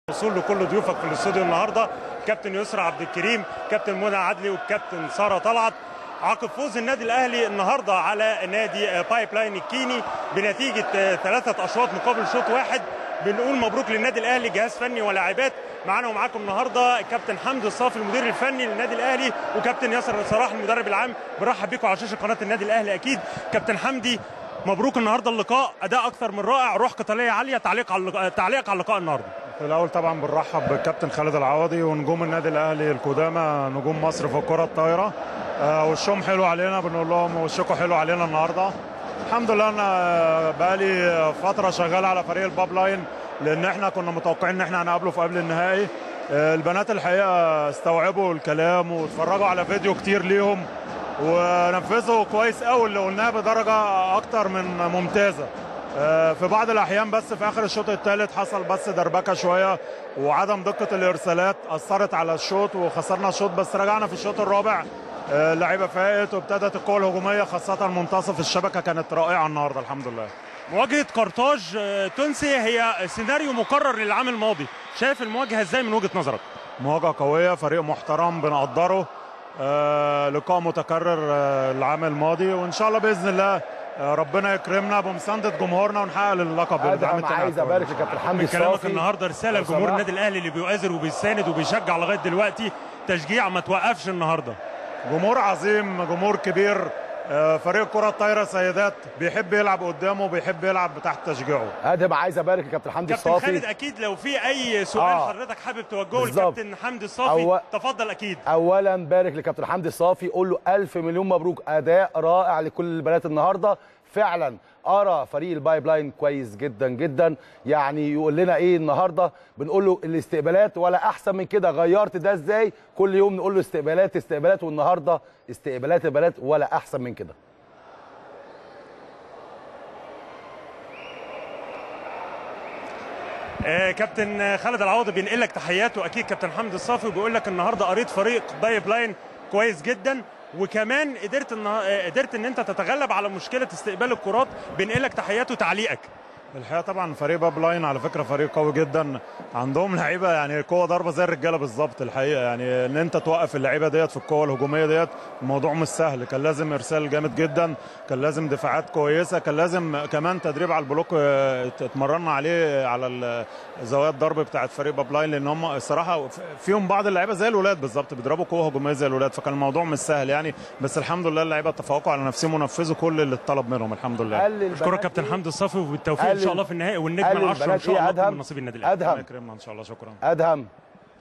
وصول لكل ضيوفك في الاستوديو النهارده كابتن يسرى عبد الكريم كابتن منى عدلي والكابتن ساره طلعت عقب فوز النادي الاهلي النهارده على نادي بايب لاين الكيني بنتيجه ثلاثه اشواط مقابل شوط واحد بنقول مبروك للنادي الاهلي جهاز فني ولاعبات معانا ومعاكم النهارده كابتن حمدي الصافي المدير الفني للنادي الاهلي وكابتن ياسر صلاح المدرب العام بنرحب بيكم على شاشه قناه النادي الاهلي اكيد كابتن حمدي مبروك النهارده اللقاء اداء اكثر من رائع روح قتاليه عاليه تعليق على اللقاء تعليق على اللقاء النهارده في الاول طبعا بنرحب بالكابتن خالد العوضي ونجوم النادي الاهلي القدامى نجوم مصر في الكره الطايره آه وشهم حلو علينا بنقول لهم وشكوا حلو علينا النهارده الحمد لله انا بقالي فتره شغال على فريق الباب لاين لان احنا كنا متوقعين ان احنا هنقابله في قبل النهائي آه البنات الحقيقه استوعبوا الكلام واتفرجوا على فيديو كتير ليهم ونفذوا كويس قوي اللي قلناه بدرجه اكتر من ممتازه في بعض الاحيان بس في اخر الشوط الثالث حصل بس دربكه شويه وعدم دقه الارسالات اثرت على الشوط وخسرنا الشوط بس رجعنا في الشوط الرابع اللعيبه فاقت وابتدت القوه الهجوميه خاصه منتصف الشبكه كانت رائعه النهارده الحمد لله مواجهه قرطاج تونسي هي سيناريو مكرر للعام الماضي شايف المواجهه ازاي من وجهه نظرك مواجهه قويه فريق محترم بنقدره آه لقاء متكرر آه العام الماضي وان شاء الله باذن الله آه ربنا يكرمنا بمسانده جمهورنا ونحقق اللقب ادهم عايز ابارك لكابتن حمدي من كلامك النهارده رساله لجمهور النادي الاهلي اللي بيؤازر وبيساند وبيشجع لغايه دلوقتي تشجيع ما توقفش النهارده جمهور عظيم جمهور كبير فريق كرة الطايرة سيدات بيحب يلعب قدامه وبيحب يلعب تحت تشجيعه ادهم عايز ابارك لكابتن حمدي الصافي كابتن خالد اكيد لو في اي سؤال آه. حضرتك حابب توجهه لكابتن حمدي الصافي أو... تفضل اكيد اولا بارك لكابتن حمدي الصافي قول له الف مليون مبروك اداء رائع لكل البنات النهارده فعلا ارى فريق البايب لاين كويس جدا جدا يعني يقول لنا ايه النهارده بنقول له الاستقبالات ولا احسن من كده غيرت ده ازاي كل يوم نقول له استقبالات استقبالات والنهارده استقبالات البنات ولا احسن من كده آه كابتن خالد العوضي بينقل لك تحياته اكيد كابتن حمدي الصافي وبيقول لك النهارده قريت فريق بايب لاين كويس جدا وكمان قدرت ان قدرت ان انت تتغلب على مشكله استقبال الكرات بينقلك تحيات وتعليقك الحقيقه طبعا فريق باب لاين على فكره فريق قوي جدا عندهم لعيبه يعني قوه ضربه زي الرجاله بالظبط الحقيقه يعني ان انت توقف اللعيبه ديت في القوه الهجوميه ديت الموضوع مش سهل كان لازم ارسال جامد جدا كان لازم دفاعات كويسه كان لازم كمان تدريب على البلوك اتمرنا عليه على زوايا الضرب بتاعت فريق باب لاين لان هم الصراحه فيهم بعض اللعيبه زي الولاد بالظبط بيضربوا قوه هجوميه زي الولاد فكان الموضوع مش سهل يعني بس الحمد لله اللعيبه تفوقوا على نفسهم ونفذوا كل اللي اتطلب منهم الحمد لله اشكرك كابتن حمدي الصافي وبالتوفيق ان شاء الله في النهائي والنجم العشره ان شاء الله من نصيب النادي الاهلي ادهم يكرمنا ان شاء الله شكرا ادهم